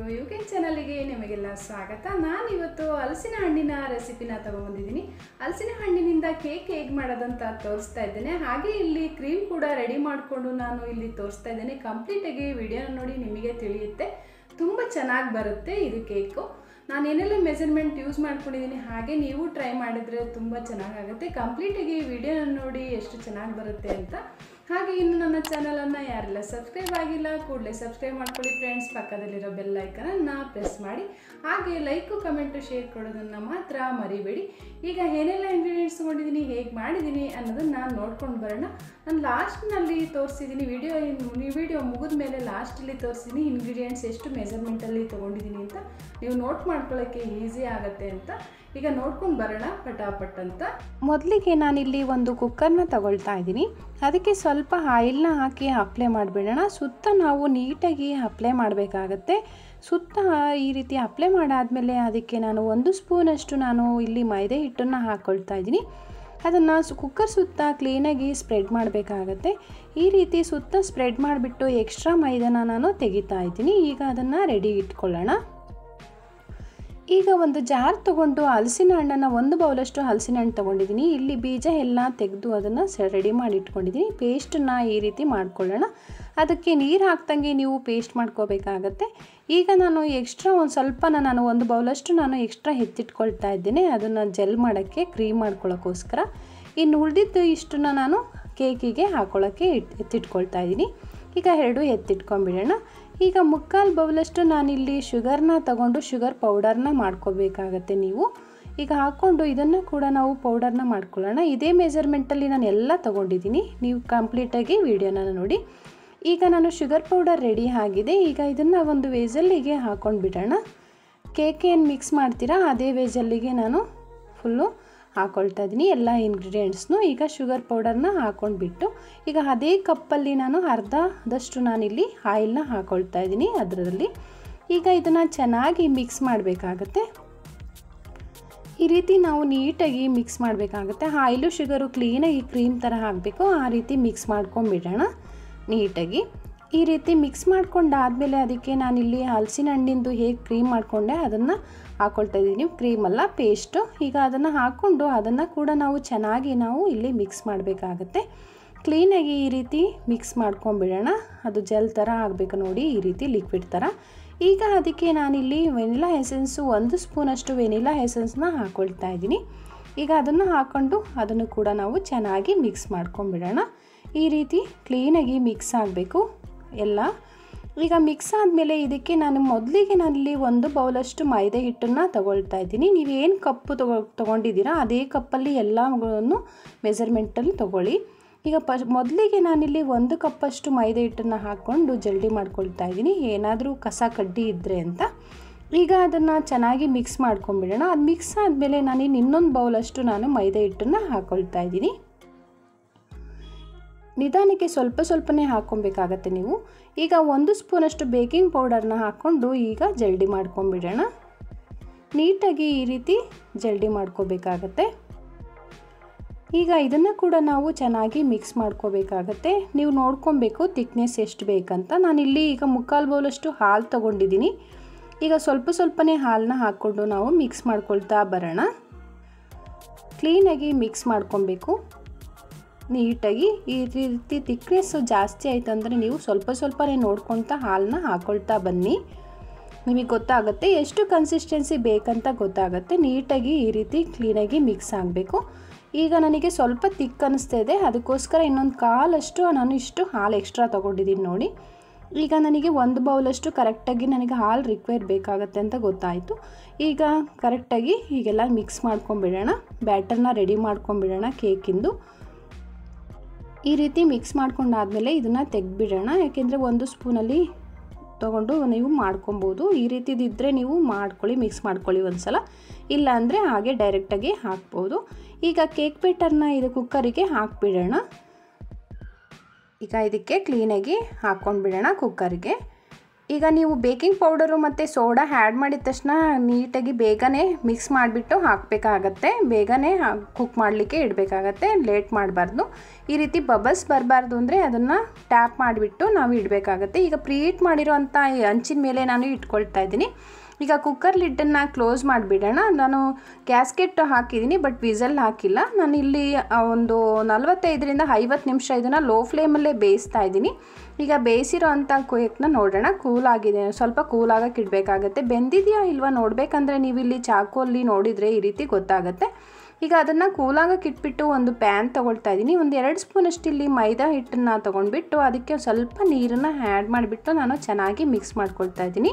U K ಚಾನಲ್ಗೆ ನಿಮಗೆಲ್ಲ ಸ್ವಾಗತ ನಾನು ಇವತ್ತು ಹಲಸಿನ ಹಣ್ಣಿನ ರೆಸಿಪಿನ ತಗೊಂಬಂದಿದ್ದೀನಿ ಹಲಸಿನ ಹಣ್ಣಿನಿಂದ ಕೇಕ್ ಹೇಗೆ ಮಾಡೋದಂತ ತೋರಿಸ್ತಾ ಇದ್ದೇನೆ ಹಾಗೆ ಇಲ್ಲಿ ಕ್ರೀಮ್ ಕೂಡ ರೆಡಿ ಮಾಡಿಕೊಂಡು ನಾನು ಇಲ್ಲಿ ತೋರಿಸ್ತಾ ಇದ್ದೇನೆ ಕಂಪ್ಲೀಟಾಗಿ ವಿಡಿಯೋನ ನೋಡಿ ನಿಮಗೆ ತಿಳಿಯುತ್ತೆ ತುಂಬ ಚೆನ್ನಾಗಿ ಬರುತ್ತೆ ಇದು ಕೇಕು ನಾನು ಏನೆಲ್ಲ ಮೆಜರ್ಮೆಂಟ್ ಯೂಸ್ ಮಾಡ್ಕೊಂಡಿದ್ದೀನಿ ಹಾಗೆ ನೀವು ಟ್ರೈ ಮಾಡಿದರೆ ತುಂಬ ಚೆನ್ನಾಗಾಗುತ್ತೆ ಕಂಪ್ಲೀಟಾಗಿ ವಿಡಿಯೋನ ನೋಡಿ ಎಷ್ಟು ಚೆನ್ನಾಗಿ ಬರುತ್ತೆ ಅಂತ ಹಾಗೆ ಇನ್ನು ನನ್ನ ಚಾನಲನ್ನು ಯಾರೆಲ್ಲ ಸಬ್ಸ್ಕ್ರೈಬ್ ಆಗಿಲ್ಲ ಕೂಡಲೇ ಸಬ್ಸ್ಕ್ರೈಬ್ ಮಾಡ್ಕೊಳ್ಳಿ ಫ್ರೆಂಡ್ಸ್ ಪಕ್ಕದಲ್ಲಿರೋ ಬೆಲ್ ಐಕನನ್ನು ಪ್ರೆಸ್ ಮಾಡಿ ಹಾಗೆ ಲೈಕು ಕಮೆಂಟು ಶೇರ್ ಕೊಡೋದನ್ನು ಮಾತ್ರ ಮರಿಬೇಡಿ ಈಗ ಏನೆಲ್ಲ ಇಂಗ್ರೀಡಿಯೆಂಟ್ಸ್ ತೊಗೊಂಡಿದ್ದೀನಿ ಹೇಗೆ ಮಾಡಿದ್ದೀನಿ ಅನ್ನೋದನ್ನು ನೋಡ್ಕೊಂಡು ಬರೋಣ ನಾನು ಲಾಸ್ಟ್ನಲ್ಲಿ ತೋರಿಸಿದ್ದೀನಿ ವಿಡಿಯೋ ವಿಡಿಯೋ ಮುಗಿದ ಮೇಲೆ ಲಾಸ್ಟಲ್ಲಿ ತೋರಿಸಿದ್ದೀನಿ ಇಂಗ್ರೀಡಿಯೆಂಟ್ಸ್ ಎಷ್ಟು ಮೆಜರ್ಮೆಂಟಲ್ಲಿ ತೊಗೊಂಡಿದ್ದೀನಿ ಅಂತ ನೀವು ನೋಟ್ ಮಾಡ್ಕೊಳ್ಳೋಕ್ಕೆ ಈಸಿ ಆಗುತ್ತೆ ಅಂತ ಈಗ ನೋಡ್ಕೊಂಡು ಬರೋಣ ಪಟಾಪಟ್ ಅಂತ ಮೊದಲಿಗೆ ನಾನಿಲ್ಲಿ ಒಂದು ಕುಕ್ಕರ್ನ ತಗೊಳ್ತಾ ಇದ್ದೀನಿ ಅದಕ್ಕೆ ಸ್ವಲ್ಪ ಆಯಿಲ್ನ ಹಾಕಿ ಅಪ್ಲೈ ಮಾಡಿಬಿಡೋಣ ಸುತ್ತ ನಾವು ನೀಟಾಗಿ ಅಪ್ಲೈ ಮಾಡಬೇಕಾಗತ್ತೆ ಸುತ್ತ ಈ ರೀತಿ ಅಪ್ಲೈ ಮಾಡಾದಮೇಲೆ ಅದಕ್ಕೆ ನಾನು ಒಂದು ಸ್ಪೂನಷ್ಟು ನಾನು ಇಲ್ಲಿ ಮೈದೆ ಹಿಟ್ಟನ್ನು ಹಾಕ್ಕೊಳ್ತಾ ಇದ್ದೀನಿ ಅದನ್ನು ಕುಕ್ಕರ್ ಸುತ್ತ ಕ್ಲೀನಾಗಿ ಸ್ಪ್ರೆಡ್ ಮಾಡಬೇಕಾಗತ್ತೆ ಈ ರೀತಿ ಸುತ್ತ ಸ್ಪ್ರೆಡ್ ಮಾಡಿಬಿಟ್ಟು ಎಕ್ಸ್ಟ್ರಾ ಮೈದಾನ ನಾನು ತೆಗಿತಾ ಇದ್ದೀನಿ ಈಗ ಅದನ್ನು ರೆಡಿ ಇಟ್ಕೊಳ್ಳೋಣ ಈಗ ಒಂದು ಜಾರ್ ತೊಗೊಂಡು ಹಲಸಿನ ಹಣ್ಣನ್ನು ಒಂದು ಬೌಲಷ್ಟು ಹಲಸಿನ ಹಣ್ಣು ತೊಗೊಂಡಿದ್ದೀನಿ ಇಲ್ಲಿ ಬೀಜ ಎಲ್ಲ ತೆಗೆದು ಅದನ್ನು ಸ ರೆಡಿ ಮಾಡಿ ಇಟ್ಕೊಂಡಿದ್ದೀನಿ ಪೇಸ್ಟನ್ನು ಈ ರೀತಿ ಮಾಡ್ಕೊಳ್ಳೋಣ ಅದಕ್ಕೆ ನೀರು ಹಾಕ್ದಂಗೆ ನೀವು ಪೇಸ್ಟ್ ಮಾಡ್ಕೋಬೇಕಾಗತ್ತೆ ಈಗ ನಾನು ಎಕ್ಸ್ಟ್ರಾ ಒಂದು ಸ್ವಲ್ಪ ನಾನು ಒಂದು ಬೌಲಷ್ಟು ನಾನು ಎಕ್ಸ್ಟ್ರಾ ಎತ್ತಿಟ್ಕೊಳ್ತಾ ಇದ್ದೀನಿ ಅದನ್ನು ಜೆಲ್ ಮಾಡೋಕ್ಕೆ ಕ್ರೀಮ್ ಮಾಡ್ಕೊಳ್ಳೋಕ್ಕೋಸ್ಕರ ಇನ್ನು ಉಳಿದಿದ್ದು ಇಷ್ಟನ್ನು ನಾನು ಕೇಕಿಗೆ ಹಾಕೊಳ್ಳೋಕ್ಕೆ ಇಟ್ ಎತ್ತಿಟ್ಕೊಳ್ತಾ ಇದ್ದೀನಿ ಈಗ ಎರಡು ಎತ್ತಿಟ್ಕೊಂಡ್ಬಿಡೋಣ ಈಗ ಮುಕ್ಕಾಲು ಬೌಲಷ್ಟು ನಾನಿಲ್ಲಿ ಶುಗರ್ನ ತಗೊಂಡು ಶುಗರ್ ಪೌಡರ್ನ ಮಾಡ್ಕೋಬೇಕಾಗತ್ತೆ ನೀವು ಈಗ ಹಾಕ್ಕೊಂಡು ಇದನ್ನು ಕೂಡ ನಾವು ಪೌಡರ್ನ ಮಾಡ್ಕೊಳ್ಳೋಣ ಇದೇ ಮೆಜರ್ಮೆಂಟಲ್ಲಿ ನಾನು ಎಲ್ಲ ತೊಗೊಂಡಿದ್ದೀನಿ ನೀವು ಕಂಪ್ಲೀಟಾಗಿ ವಿಡಿಯೋನ ನೋಡಿ ಈಗ ನಾನು ಶುಗರ್ ಪೌಡರ್ ರೆಡಿ ಆಗಿದೆ ಈಗ ಇದನ್ನು ಒಂದು ವೇಜಲ್ಲಿಗೆ ಹಾಕ್ಕೊಂಡು ಬಿಡೋಣ ಕೇಕ್ ಏನು ಮಿಕ್ಸ್ ಮಾಡ್ತೀರಾ ಅದೇ ವೇಜಲ್ಲಿಗೆ ನಾನು ಫುಲ್ಲು ಹಾಕ್ಕೊಳ್ತಾ ಇದ್ದೀನಿ ಎಲ್ಲ ಇಂಗ್ರೀಡಿಯೆಂಟ್ಸ್ನು ಈಗ ಶುಗರ್ ಪೌಡರ್ನ ಹಾಕ್ಕೊಂಡ್ಬಿಟ್ಟು ಈಗ ಅದೇ ಕಪ್ಪಲ್ಲಿ ನಾನು ಅರ್ಧದಷ್ಟು ನಾನಿಲ್ಲಿ ಆಯಿಲ್ನ ಹಾಕ್ಕೊಳ್ತಾ ಇದ್ದೀನಿ ಅದರಲ್ಲಿ ಈಗ ಇದನ್ನು ಚೆನ್ನಾಗಿ ಮಿಕ್ಸ್ ಮಾಡಬೇಕಾಗತ್ತೆ ಈ ರೀತಿ ನಾವು ನೀಟಾಗಿ ಮಿಕ್ಸ್ ಮಾಡಬೇಕಾಗುತ್ತೆ ಆಯಿಲು ಶುಗರು ಕ್ಲೀನಾಗಿ ಕ್ರೀಮ್ ಥರ ಹಾಕಬೇಕು ಆ ರೀತಿ ಮಿಕ್ಸ್ ಮಾಡ್ಕೊಂಬಿಡೋಣ ನೀಟಾಗಿ ಈ ರೀತಿ ಮಿಕ್ಸ್ ಮಾಡ್ಕೊಂಡಾದಮೇಲೆ ಅದಕ್ಕೆ ನಾನಿಲ್ಲಿ ಹಲಸಿನ ಹಣ್ಣಿಂದು ಹೇಗೆ ಕ್ರೀಮ್ ಮಾಡಿಕೊಂಡೆ ಅದನ್ನು ಹಾಕ್ಕೊಳ್ತಾ ಇದ್ದೀನಿ ಕ್ರೀಮಲ್ಲ ಪೇಸ್ಟು ಈಗ ಅದನ್ನು ಹಾಕ್ಕೊಂಡು ಅದನ್ನು ಕೂಡ ನಾವು ಚೆನ್ನಾಗಿ ನಾವು ಇಲ್ಲಿ ಮಿಕ್ಸ್ ಮಾಡಬೇಕಾಗತ್ತೆ ಕ್ಲೀನಾಗಿ ಈ ರೀತಿ ಮಿಕ್ಸ್ ಮಾಡ್ಕೊಂಬಿಡೋಣ ಅದು ಜೆಲ್ ಥರ ಆಗಬೇಕು ನೋಡಿ ಈ ರೀತಿ ಲಿಕ್ವಿಡ್ ಥರ ಈಗ ಅದಕ್ಕೆ ನಾನಿಲ್ಲಿ ವೆನಿಲಾ ಎಸೆನ್ಸು ಒಂದು ಸ್ಪೂನಷ್ಟು ವೆನಿಲಾ ಎಸೆನ್ಸ್ನ ಹಾಕ್ಕೊಳ್ತಾ ಇದ್ದೀನಿ ಈಗ ಅದನ್ನು ಹಾಕ್ಕೊಂಡು ಅದನ್ನು ಕೂಡ ನಾವು ಚೆನ್ನಾಗಿ ಮಿಕ್ಸ್ ಮಾಡ್ಕೊಂಬಿಡೋಣ ಈ ರೀತಿ ಕ್ಲೀನಾಗಿ ಮಿಕ್ಸ್ ಆಗಬೇಕು ಎಲ್ಲ ಈಗ ಮಿಕ್ಸ್ ಆದಮೇಲೆ ಇದಕ್ಕೆ ನಾನು ಮೊದಲಿಗೆ ನಾನಿಲ್ಲಿ ಒಂದು ಬೌಲಷ್ಟು ಮೈದೆ ಹಿಟ್ಟನ್ನು ತಗೊಳ್ತಾ ಇದ್ದೀನಿ ನೀವು ಏನು ಕಪ್ಪು ತಗೊ ತೊಗೊಂಡಿದ್ದೀರಾ ಅದೇ ಕಪ್ಪಲ್ಲಿ ಎಲ್ಲವನ್ನು ಮೆಜರ್ಮೆಂಟಲ್ಲಿ ತೊಗೊಳ್ಳಿ ಈಗ ಪ ಮೊದಲಿಗೆ ನಾನಿಲ್ಲಿ ಒಂದು ಕಪ್ಪಷ್ಟು ಮೈದೆ ಹಿಟ್ಟನ್ನು ಹಾಕ್ಕೊಂಡು ಜಲ್ಡಿ ಮಾಡ್ಕೊಳ್ತಾ ಇದ್ದೀನಿ ಏನಾದರೂ ಕಸ ಕಡ್ಡಿ ಇದ್ದರೆ ಅಂತ ಈಗ ಅದನ್ನು ಚೆನ್ನಾಗಿ ಮಿಕ್ಸ್ ಮಾಡ್ಕೊಂಬಿಡೋಣ ಅದು ಮಿಕ್ಸ್ ಆದಮೇಲೆ ನಾನು ಇನ್ನೊಂದು ಬೌಲಷ್ಟು ನಾನು ಮೈದೆ ಹಿಟ್ಟನ್ನು ಹಾಕ್ಕೊಳ್ತಾ ಇದ್ದೀನಿ ನಿಧಾನಕ್ಕೆ ಸ್ವಲ್ಪ ಸ್ವಲ್ಪನೇ ಹಾಕ್ಕೊಬೇಕಾಗತ್ತೆ ನೀವು ಈಗ ಒಂದು ಸ್ಪೂನಷ್ಟು ಬೇಕಿಂಗ್ ಪೌಡರ್ನ ಹಾಕ್ಕೊಂಡು ಈಗ ಜಲ್ಡಿ ಮಾಡ್ಕೊಂಬಿಡೋಣ ನೀಟಾಗಿ ಈ ರೀತಿ ಜಲ್ಡಿ ಮಾಡ್ಕೋಬೇಕಾಗತ್ತೆ ಈಗ ಇದನ್ನು ಕೂಡ ನಾವು ಚೆನ್ನಾಗಿ ಮಿಕ್ಸ್ ಮಾಡ್ಕೋಬೇಕಾಗತ್ತೆ ನೀವು ನೋಡ್ಕೊಬೇಕು ತಿಕ್ನೆಸ್ ಎಷ್ಟು ಬೇಕಂತ ನಾನಿಲ್ಲಿ ಈಗ ಮುಕ್ಕಾಲು ಬೌಲಷ್ಟು ಹಾಲು ತೊಗೊಂಡಿದ್ದೀನಿ ಈಗ ಸ್ವಲ್ಪ ಸ್ವಲ್ಪನೇ ಹಾಲನ್ನ ಹಾಕ್ಕೊಂಡು ನಾವು ಮಿಕ್ಸ್ ಮಾಡ್ಕೊಳ್ತಾ ಬರೋಣ ಕ್ಲೀನಾಗಿ ಮಿಕ್ಸ್ ಮಾಡ್ಕೊಬೇಕು ನೀಟಾಗಿ ಈ ರೀತಿ ತಿಕ್ನೆಸ್ಸು ಜಾಸ್ತಿ ಆಯ್ತು ಅಂದರೆ ನೀವು ಸ್ವಲ್ಪ ಸ್ವಲ್ಪನೇ ನೋಡ್ಕೊತ ಹಾಲನ್ನ ಹಾಕ್ಕೊಳ್ತಾ ಬನ್ನಿ ನಿಮಗೆ ಗೊತ್ತಾಗುತ್ತೆ ಎಷ್ಟು ಕನ್ಸಿಸ್ಟೆನ್ಸಿ ಬೇಕಂತ ಗೊತ್ತಾಗುತ್ತೆ ನೀಟಾಗಿ ಈ ರೀತಿ ಕ್ಲೀನಾಗಿ ಮಿಕ್ಸ್ ಆಗಬೇಕು ಈಗ ನನಗೆ ಸ್ವಲ್ಪ ತಿಕ್ ಅನ್ನಿಸ್ತಾ ಇದೆ ಅದಕ್ಕೋಸ್ಕರ ಇನ್ನೊಂದು ಕಾಲಷ್ಟು ನಾನು ಇಷ್ಟು ಹಾಲು ಎಕ್ಸ್ಟ್ರಾ ತೊಗೊಂಡಿದ್ದೀನಿ ನೋಡಿ ಈಗ ನನಗೆ ಒಂದು ಬೌಲಷ್ಟು ಕರೆಕ್ಟಾಗಿ ನನಗೆ ಹಾಲು ರಿಕ್ವೈರ್ ಬೇಕಾಗತ್ತೆ ಅಂತ ಗೊತ್ತಾಯಿತು ಈಗ ಕರೆಕ್ಟಾಗಿ ಹೀಗೆಲ್ಲ ಮಿಕ್ಸ್ ಮಾಡ್ಕೊಂಬಿಡೋಣ ಬ್ಯಾಟರ್ನ ರೆಡಿ ಮಾಡ್ಕೊಂಬಿಡೋಣ ಕೇಕಿಂದು ಈ ರೀತಿ ಮಿಕ್ಸ್ ಮಾಡ್ಕೊಂಡಾದಮೇಲೆ ಇದನ್ನು ತೆಗೆದ್ಬಿಡೋಣ ಯಾಕೆಂದರೆ ಒಂದು ಸ್ಪೂನಲ್ಲಿ ತೊಗೊಂಡು ನೀವು ಮಾಡ್ಕೊಬೋದು ಈ ರೀತಿದಿದ್ದರೆ ನೀವು ಮಾಡ್ಕೊಳ್ಳಿ ಮಿಕ್ಸ್ ಮಾಡ್ಕೊಳ್ಳಿ ಒಂದು ಸಲ ಇಲ್ಲ ಅಂದರೆ ಹಾಗೆ ಡೈರೆಕ್ಟಾಗಿ ಹಾಕ್ಬೋದು ಈಗ ಕೇಕ್ ಬೇಟರ್ನ ಇದು ಕುಕ್ಕರಿಗೆ ಹಾಕ್ಬಿಡೋಣ ಈಗ ಇದಕ್ಕೆ ಕ್ಲೀನಾಗಿ ಹಾಕ್ಕೊಂಡ್ಬಿಡೋಣ ಕುಕ್ಕರಿಗೆ ಈಗ ನೀವು ಬೇಕಿಂಗ್ ಪೌಡರು ಮತ್ತು ಸೋಡಾ ಆ್ಯಡ್ ಮಾಡಿದ ತಕ್ಷಣ ನೀಟಾಗಿ ಬೇಗನೆ ಮಿಕ್ಸ್ ಮಾಡಿಬಿಟ್ಟು ಹಾಕಬೇಕಾಗತ್ತೆ ಬೇಗನೆ ಕುಕ್ ಮಾಡಲಿಕ್ಕೆ ಇಡಬೇಕಾಗತ್ತೆ ಲೇಟ್ ಮಾಡಬಾರ್ದು ಈ ರೀತಿ ಬಬಲ್ಸ್ ಬರಬಾರ್ದು ಅಂದರೆ ಅದನ್ನು ಟ್ಯಾಪ್ ಮಾಡಿಬಿಟ್ಟು ನಾವು ಇಡಬೇಕಾಗತ್ತೆ ಈಗ ಪ್ರೀಟ್ ಮಾಡಿರೋಂಥ ಈ ಹಂಚಿನ ಮೇಲೆ ನಾನು ಇಟ್ಕೊಳ್ತಾ ಇದ್ದೀನಿ ಈಗ ಕುಕ್ಕರ್ ಲಿಡ್ಡನ್ನು ಕ್ಲೋಸ್ ಮಾಡಿಬಿಡೋಣ ನಾನು ಗ್ಯಾಸ್ಕೆಟ್ ಹಾಕಿದ್ದೀನಿ ಬಟ್ ವಿಸಲ್ ಹಾಕಿಲ್ಲ ನಾನು ಇಲ್ಲಿ ಒಂದು ನಲವತ್ತೈದರಿಂದ ಐವತ್ತು ನಿಮಿಷ ಇದನ್ನು ಲೋ ಫ್ಲೇಮಲ್ಲೇ ಬೇಯಿಸ್ತಾ ಇದ್ದೀನಿ ಈಗ ಬೇಯಿಸಿರೋ ಅಂಥ ಕೇಕ್ನ ನೋಡೋಣ ಕೂಲ್ ಆಗಿದೆ ಸ್ವಲ್ಪ ಕೂಲ್ ಆಗಕ್ಕೆ ಇಡಬೇಕಾಗತ್ತೆ ಬೆಂದಿದೆಯಾ ಇಲ್ವಾ ನೋಡಬೇಕಂದ್ರೆ ನೀವು ಇಲ್ಲಿ ಚಾಕುವಲ್ಲಿ ನೋಡಿದರೆ ಈ ರೀತಿ ಗೊತ್ತಾಗುತ್ತೆ ಈಗ ಅದನ್ನು ಕೂಲಾಗಕ್ಕೆ ಇಟ್ಬಿಟ್ಟು ಒಂದು ಪ್ಯಾನ್ ತೊಗೊಳ್ತಾ ಇದ್ದೀನಿ ಒಂದು ಎರಡು ಸ್ಪೂನಷ್ಟು ಇಲ್ಲಿ ಮೈದಾ ಹಿಟ್ಟನ್ನು ತೊಗೊಂಡ್ಬಿಟ್ಟು ಅದಕ್ಕೆ ಸ್ವಲ್ಪ ನೀರನ್ನು ಆ್ಯಡ್ ಮಾಡಿಬಿಟ್ಟು ನಾನು ಚೆನ್ನಾಗಿ ಮಿಕ್ಸ್ ಮಾಡ್ಕೊಳ್ತಾ ಇದ್ದೀನಿ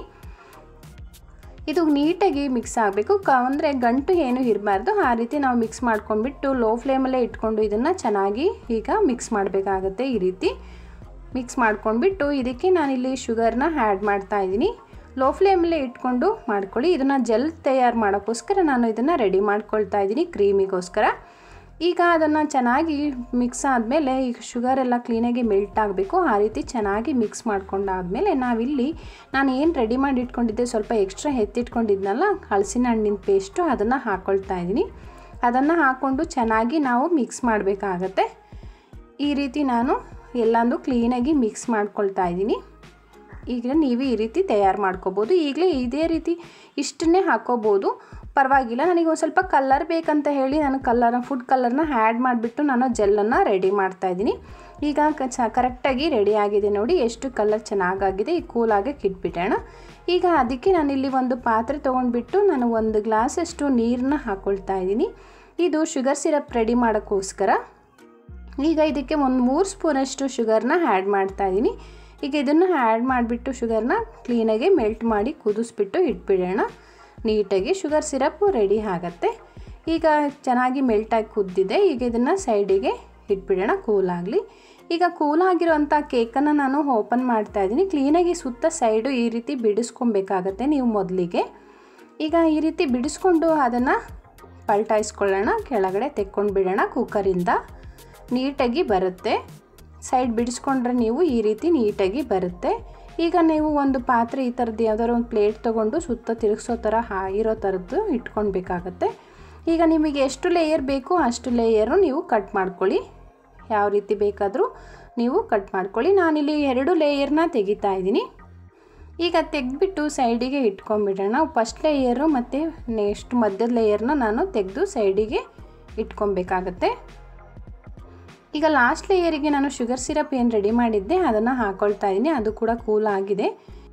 ಇದು ನೀಟಾಗಿ ಮಿಕ್ಸ್ ಆಗಬೇಕು ಕ ಅಂದರೆ ಗಂಟು ಏನು ಇರಬಾರ್ದು ಆ ರೀತಿ ನಾವು ಮಿಕ್ಸ್ ಮಾಡ್ಕೊಂಡ್ಬಿಟ್ಟು ಲೋ ಫ್ಲೇಮಲ್ಲೇ ಇಟ್ಕೊಂಡು ಇದನ್ನು ಚೆನ್ನಾಗಿ ಈಗ ಮಿಕ್ಸ್ ಮಾಡಬೇಕಾಗತ್ತೆ ಈ ರೀತಿ ಮಿಕ್ಸ್ ಮಾಡ್ಕೊಂಡ್ಬಿಟ್ಟು ಇದಕ್ಕೆ ನಾನಿಲ್ಲಿ ಶುಗರ್ನ ಆ್ಯಡ್ ಮಾಡ್ತಾ ಇದ್ದೀನಿ ಲೋ ಫ್ಲೇಮಲ್ಲೇ ಇಟ್ಕೊಂಡು ಮಾಡ್ಕೊಳ್ಳಿ ಇದನ್ನು ಜೆಲ್ ತಯಾರು ಮಾಡೋಕ್ಕೋಸ್ಕರ ನಾನು ಇದನ್ನು ರೆಡಿ ಮಾಡ್ಕೊಳ್ತಾ ಇದ್ದೀನಿ ಕ್ರೀಮಿಗೋಸ್ಕರ ಈಗ ಅದನ್ನು ಚೆನ್ನಾಗಿ ಮಿಕ್ಸ್ ಆದಮೇಲೆ ಈಗ ಶುಗರ್ ಎಲ್ಲ ಕ್ಲೀನಾಗಿ ಮೆಲ್ಟ್ ಆಗಬೇಕು ಆ ರೀತಿ ಚೆನ್ನಾಗಿ ಮಿಕ್ಸ್ ಮಾಡ್ಕೊಂಡಾದಮೇಲೆ ನಾವಿಲ್ಲಿ ನಾನು ಏನು ರೆಡಿ ಮಾಡಿ ಇಟ್ಕೊಂಡಿದ್ದೆ ಸ್ವಲ್ಪ ಎಕ್ಸ್ಟ್ರಾ ಎತ್ತಿಟ್ಕೊಂಡಿದ್ನಲ್ಲ ಹಲಸಿನ ಹಣ್ಣಿನ ಪೇಸ್ಟು ಅದನ್ನು ಹಾಕ್ಕೊಳ್ತಾ ಇದ್ದೀನಿ ಅದನ್ನು ಹಾಕ್ಕೊಂಡು ಚೆನ್ನಾಗಿ ನಾವು ಮಿಕ್ಸ್ ಮಾಡಬೇಕಾಗತ್ತೆ ಈ ರೀತಿ ನಾನು ಎಲ್ಲಾನು ಕ್ಲೀನಾಗಿ ಮಿಕ್ಸ್ ಮಾಡ್ಕೊಳ್ತಾ ಇದ್ದೀನಿ ಈಗ ನೀವು ಈ ರೀತಿ ತಯಾರು ಮಾಡ್ಕೋಬೋದು ಈಗಲೇ ಇದೇ ರೀತಿ ಇಷ್ಟನ್ನೇ ಹಾಕ್ಕೋಬೋದು ಪರವಾಗಿಲ್ಲ ನನಗೆ ಒಂದು ಸ್ವಲ್ಪ ಕಲರ್ ಬೇಕಂತ ಹೇಳಿ ನಾನು ಕಲರ್ ಫುಡ್ ಕಲರ್ನ ಆ್ಯಡ್ ಮಾಡಿಬಿಟ್ಟು ನಾನು ಜೆಲ್ಲನ್ನು ರೆಡಿ ಮಾಡ್ತಾಯಿದ್ದೀನಿ ಈಗ ಕ ಚ ಕರೆಕ್ಟಾಗಿ ರೆಡಿ ಆಗಿದೆ ನೋಡಿ ಎಷ್ಟು ಕಲರ್ ಚೆನ್ನಾಗಾಗಿದೆ ಈ ಕೂಲಾಗಕ್ಕೆ ಇಟ್ಬಿಟ್ಟೋಣ ಈಗ ಅದಕ್ಕೆ ನಾನಿಲ್ಲಿ ಒಂದು ಪಾತ್ರೆ ತೊಗೊಂಡ್ಬಿಟ್ಟು ನಾನು ಒಂದು ಗ್ಲಾಸಷ್ಟು ನೀರನ್ನ ಹಾಕ್ಕೊಳ್ತಾ ಇದ್ದೀನಿ ಇದು ಶುಗರ್ ಸಿರಪ್ ರೆಡಿ ಮಾಡೋಕ್ಕೋಸ್ಕರ ಈಗ ಇದಕ್ಕೆ ಒಂದು ಮೂರು ಸ್ಪೂನಷ್ಟು ಶುಗರ್ನ ಆ್ಯಡ್ ಮಾಡ್ತಾ ಇದ್ದೀನಿ ಈಗ ಇದನ್ನು ಆ್ಯಡ್ ಮಾಡಿಬಿಟ್ಟು ಶುಗರ್ನ ಕ್ಲೀನಾಗಿ ಮೆಲ್ಟ್ ಮಾಡಿ ಕುದಿಸ್ಬಿಟ್ಟು ಇಟ್ಬಿಡೋಣ ನೀಟಾಗಿ ಶುಗರ್ ಸಿರಪ್ಪು ರೆಡಿ ಆಗುತ್ತೆ ಈಗ ಚೆನ್ನಾಗಿ ಮೆಲ್ಟಾಗಿ ಕುದ್ದಿದೆ ಈಗ ಇದನ್ನು ಸೈಡಿಗೆ ಇಟ್ಬಿಡೋಣ ಕೂಲಾಗಲಿ ಈಗ ಕೂಲಾಗಿರೋಂಥ ಕೇಕನ್ನು ನಾನು ಓಪನ್ ಮಾಡ್ತಾ ಇದ್ದೀನಿ ಕ್ಲೀನಾಗಿ ಸುತ್ತ ಸೈಡು ಈ ರೀತಿ ಬಿಡಿಸ್ಕೊಬೇಕಾಗತ್ತೆ ನೀವು ಮೊದಲಿಗೆ ಈಗ ಈ ರೀತಿ ಬಿಡಿಸ್ಕೊಂಡು ಅದನ್ನು ಪಲ್ಟಾಯಿಸ್ಕೊಳ್ಳೋಣ ಕೆಳಗಡೆ ತೆಕ್ಕೊಂಡು ಬಿಡೋಣ ಕುಕ್ಕರಿಂದ ನೀಟಾಗಿ ಬರುತ್ತೆ ಸೈಡ್ ಬಿಡಿಸ್ಕೊಂಡ್ರೆ ನೀವು ಈ ರೀತಿ ನೀಟಾಗಿ ಬರುತ್ತೆ ಈಗ ನೀವು ಒಂದು ಪಾತ್ರೆ ಈ ಥರದ್ದು ಯಾವ್ದಾದ್ರು ಒಂದು ಪ್ಲೇಟ್ ತೊಗೊಂಡು ಸುತ್ತ ತಿರುಗಿಸೋ ಥರ ಇರೋ ಥರದ್ದು ಇಟ್ಕೊಳ್ಬೇಕಾಗತ್ತೆ ಈಗ ನಿಮಗೆ ಎಷ್ಟು ಲೇಯರ್ ಬೇಕು ಅಷ್ಟು ಲೇಯರು ನೀವು ಕಟ್ ಮಾಡ್ಕೊಳ್ಳಿ ಯಾವ ರೀತಿ ಬೇಕಾದರೂ ನೀವು ಕಟ್ ಮಾಡ್ಕೊಳ್ಳಿ ನಾನಿಲ್ಲಿ ಎರಡು ಲೇಯರ್ನ ತೆಗಿತಾ ಇದ್ದೀನಿ ಈಗ ತೆಗೆದ್ಬಿಟ್ಟು ಸೈಡಿಗೆ ಇಟ್ಕೊಂಬಿಡೋಣ ಫಸ್ಟ್ ಲೇಯರು ಮತ್ತು ನೆಕ್ಸ್ಟ್ ಮಧ್ಯದ ಲೇಯರ್ನ ನಾನು ತೆಗೆದು ಸೈಡಿಗೆ ಇಟ್ಕೊಬೇಕಾಗತ್ತೆ ಈಗ ಲಾಸ್ಟ್ ಲೇಯರಿಗೆ ನಾನು ಶುಗರ್ ಸಿರಪ್ ಏನು ರೆಡಿ ಮಾಡಿದ್ದೆ ಅದನ್ನು ಹಾಕ್ಕೊಳ್ತಾ ಇದ್ದೀನಿ ಅದು ಕೂಡ ಕೂಲ್ ಆಗಿದೆ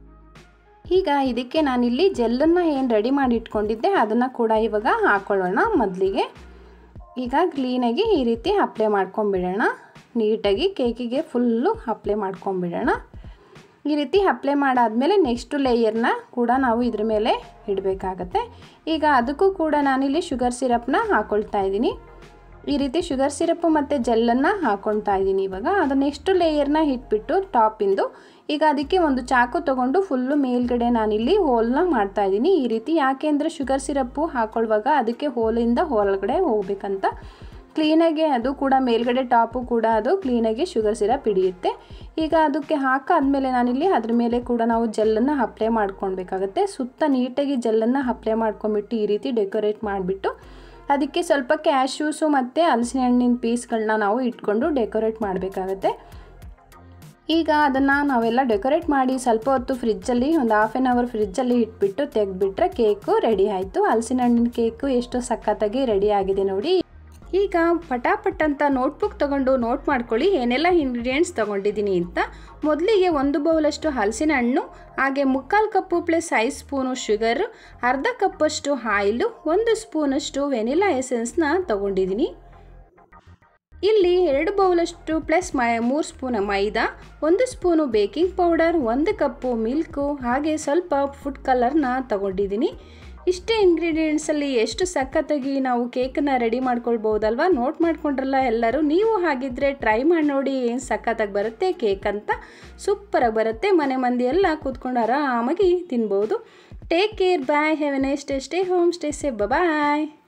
ಈಗ ಇದಕ್ಕೆ ನಾನಿಲ್ಲಿ ಜೆಲ್ಲನ್ನು ಏನು ರೆಡಿ ಮಾಡಿ ಇಟ್ಕೊಂಡಿದ್ದೆ ಅದನ್ನು ಕೂಡ ಇವಾಗ ಹಾಕ್ಕೊಳ್ಳೋಣ ಮೊದಲಿಗೆ ಈಗ ಕ್ಲೀನಾಗಿ ಈ ರೀತಿ ಅಪ್ಲೈ ಮಾಡ್ಕೊಂಬಿಡೋಣ ನೀಟಾಗಿ ಕೇಕಿಗೆ ಫುಲ್ಲು ಅಪ್ಲೈ ಮಾಡ್ಕೊಂಬಿಡೋಣ ಈ ರೀತಿ ಅಪ್ಲೈ ಮಾಡಾದಮೇಲೆ ನೆಕ್ಸ್ಟ್ ಲೇಯರ್ನ ಕೂಡ ನಾವು ಇದ್ರ ಮೇಲೆ ಇಡಬೇಕಾಗತ್ತೆ ಈಗ ಅದಕ್ಕೂ ಕೂಡ ನಾನಿಲ್ಲಿ ಶುಗರ್ ಸಿರಪ್ನ ಹಾಕ್ಕೊಳ್ತಾ ಇದ್ದೀನಿ ಈ ರೀತಿ ಶುಗರ್ ಸಿರಪ್ಪು ಮತ್ತು ಜೆಲ್ಲನ್ನು ಹಾಕ್ಕೊಳ್ತಾ ಇದ್ದೀನಿ ಇವಾಗ ಅದು ನೆಕ್ಸ್ಟ್ ಲೇಯರ್ನ ಇಟ್ಬಿಟ್ಟು ಟಾಪಿಂದು ಈಗ ಅದಕ್ಕೆ ಒಂದು ಚಾಕು ತೊಗೊಂಡು ಫುಲ್ಲು ಮೇಲ್ಗಡೆ ನಾನಿಲ್ಲಿ ಹೋಲ್ನ ಮಾಡ್ತಾ ಇದ್ದೀನಿ ಈ ರೀತಿ ಯಾಕೆ ಅಂದರೆ ಶುಗರ್ ಸಿರಪ್ಪು ಹಾಕೊಳ್ಳುವಾಗ ಅದಕ್ಕೆ ಹೋಲಿಂದ ಒಳಗಡೆ ಹೋಗ್ಬೇಕಂತ ಕ್ಲೀನಾಗಿ ಅದು ಕೂಡ ಮೇಲ್ಗಡೆ ಟಾಪು ಕೂಡ ಅದು ಕ್ಲೀನಾಗಿ ಶುಗರ್ ಸಿರಪ್ ಹಿಡಿಯುತ್ತೆ ಈಗ ಅದಕ್ಕೆ ಹಾಕಾದ್ಮೇಲೆ ನಾನಿಲ್ಲಿ ಅದ್ರ ಮೇಲೆ ಕೂಡ ನಾವು ಜೆಲ್ಲನ್ನು ಅಪ್ಲೈ ಮಾಡ್ಕೊಳ್ಬೇಕಾಗತ್ತೆ ಸುತ್ತ ನೀಟಾಗಿ ಜೆಲ್ಲನ್ನು ಅಪ್ಲೈ ಮಾಡ್ಕೊಂಬಿಟ್ಟು ಈ ರೀತಿ ಡೆಕೋರೇಟ್ ಮಾಡಿಬಿಟ್ಟು ಅದಕ್ಕೆ ಸ್ವಲ್ಪ ಕ್ಯಾಶ್ಯೂಸು ಮತ್ತು ಹಲಸಿನ ಹಣ್ಣಿನ ಪೀಸ್ಗಳನ್ನ ನಾವು ಇಟ್ಕೊಂಡು ಡೆಕೋರೇಟ್ ಮಾಡಬೇಕಾಗತ್ತೆ ಈಗ ಅದನ್ನು ನಾವೆಲ್ಲ ಡೆಕೋರೇಟ್ ಮಾಡಿ ಸ್ವಲ್ಪ ಹೊತ್ತು ಫ್ರಿಜ್ಜಲ್ಲಿ ಒಂದು ಹಾಫ್ ಆನ್ ಅವರ್ ಫ್ರಿಜ್ಜಲ್ಲಿ ಇಟ್ಬಿಟ್ಟು ತೆಗೆದ್ಬಿಟ್ರೆ ಕೇಕು ರೆಡಿ ಆಯಿತು ಹಲಸಿನ ಹಣ್ಣಿನ ಕೇಕು ಎಷ್ಟು ಸಖತ್ತಾಗಿ ರೆಡಿ ಆಗಿದೆ ನೋಡಿ ಈಗ ಪಟಾಪಟ್ ಅಂತ ನೋಟ್ಬುಕ್ ತೊಗೊಂಡು ನೋಟ್ ಮಾಡ್ಕೊಳ್ಳಿ ಏನೆಲ್ಲ ಇಂಗ್ರೀಡಿಯೆಂಟ್ಸ್ ತೊಗೊಂಡಿದ್ದೀನಿ ಅಂತ ಮೊದಲಿಗೆ ಒಂದು ಬೌಲಷ್ಟು ಹಲಸಿನ ಹಣ್ಣು ಹಾಗೆ ಮುಕ್ಕಾಲು ಕಪ್ಪು ಪ್ಲಸ್ ಐದು ಸ್ಪೂನು ಶುಗರು ಅರ್ಧ ಕಪ್ಪಷ್ಟು ಆಯಿಲು ಒಂದು ಸ್ಪೂನಷ್ಟು ವೆನಿಲಾ ಎಸೆನ್ಸ್ನ ತೊಗೊಂಡಿದ್ದೀನಿ ಇಲ್ಲಿ ಎರಡು ಬೌಲಷ್ಟು ಪ್ಲಸ್ ಮೈ ಮೂರು ಸ್ಪೂನ್ ಮೈದಾ ಒಂದು ಸ್ಪೂನು ಬೇಕಿಂಗ್ ಪೌಡರ್ ಒಂದು ಕಪ್ಪು ಮಿಲ್ಕು ಹಾಗೆ ಸ್ವಲ್ಪ ಫುಡ್ ಕಲರ್ನ ತಗೊಂಡಿದ್ದೀನಿ ಇಷ್ಟೇ ಇಂಗ್ರೀಡಿಯೆಂಟ್ಸಲ್ಲಿ ಎಷ್ಟು ಸಖತ್ತಾಗಿ ನಾವು ಕೇಕನ್ನು ರೆಡಿ ಮಾಡ್ಕೊಳ್ಬೋದಲ್ವ ನೋಟ್ ಮಾಡ್ಕೊಂಡ್ರಲ್ಲ ಎಲ್ಲರೂ ನೀವು ಹಾಗಿದ್ರೆ ಟ್ರೈ ಮಾಡಿ ನೋಡಿ ಏನು ಸಖತ್ತಾಗಿ ಬರುತ್ತೆ ಕೇಕ್ ಅಂತ ಸೂಪರಾಗಿ ಬರುತ್ತೆ ಮನೆ ಮಂದಿ ಎಲ್ಲ ಕೂತ್ಕೊಂಡು ಆರಾಮಾಗಿ ತಿನ್ಬೋದು take care bye have a nice stay stay home stay safe bye